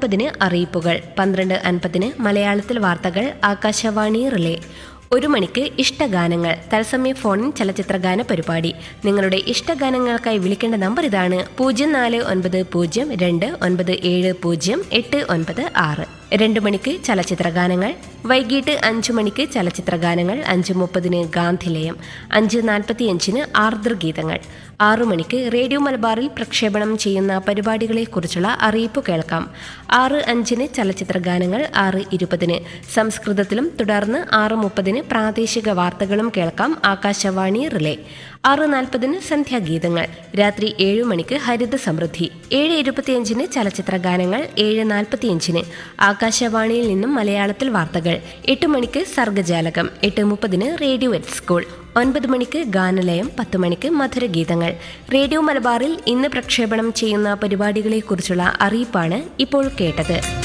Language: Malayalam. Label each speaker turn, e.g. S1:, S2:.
S1: മുപ്പതിന് അറിയിപ്പുകൾ പന്ത്രണ്ട് അൻപതിന് മലയാളത്തിൽ വാർത്തകൾ ആകാശവാണി റിലേ ഒരു മണിക്ക് ഇഷ്ടഗാനങ്ങൾ തത്സമയ ഫോണിൻ ചലച്ചിത്രഗാന പരിപാടി നിങ്ങളുടെ ഇഷ്ടഗാനങ്ങൾക്കായി വിളിക്കേണ്ട നമ്പർ ഇതാണ് പൂജ്യം നാല് ഒൻപത് പൂജ്യം രണ്ട് ഒൻപത് ഏഴ് പൂജ്യം എട്ട് ഒൻപത് ആറ് രണ്ട് മണിക്ക് ചലച്ചിത്രഗാനങ്ങൾ വൈകിട്ട് അഞ്ചു മണിക്ക് ചലച്ചിത്രഗാനങ്ങൾ അഞ്ച് മുപ്പതിന് ഗാന്ധിലയം അഞ്ച് നാൽപ്പത്തിയഞ്ചിന് ആർദ്രഗീതങ്ങൾ ആറു മണിക്ക് റേഡിയോ മലബാറിൽ പ്രക്ഷേപണം ചെയ്യുന്ന പരിപാടികളെക്കുറിച്ചുള്ള അറിയിപ്പ് കേൾക്കാം ആറ് അഞ്ചിന് ചലച്ചിത്രഗാനങ്ങൾ ആറ് ഇരുപതിന് സംസ്കൃതത്തിലും തുടർന്ന് ആറ് മുപ്പതിന് പ്രാദേശിക വാർത്തകളും കേൾക്കാം ആകാശവാണി റിലേ ആറ് നാൽപ്പതിന് സന്ധ്യാഗീതങ്ങൾ രാത്രി ഏഴ് മണിക്ക് ഹരിത സമൃദ്ധി ഏഴ് ഇരുപത്തിയഞ്ചിന് ചലച്ചിത്ര ഗാനങ്ങൾ ഏഴ് നാൽപ്പത്തിയഞ്ചിന് ആകാശവാണിയിൽ നിന്നും മലയാളത്തിൽ വാർത്തകൾ എട്ട് മണിക്ക് സർഗജാലകം എട്ട് മുപ്പതിന് റേഡിയോ എറ്റ് സ്കൂൾ ഒൻപത് മണിക്ക് ഗാനലയം പത്ത് മണിക്ക് മധുരഗീതങ്ങൾ റേഡിയോ മലബാറിൽ ഇന്ന് പ്രക്ഷേപണം ചെയ്യുന്ന പരിപാടികളെക്കുറിച്ചുള്ള അറിയിപ്പാണ് ഇപ്പോൾ കേട്ടത്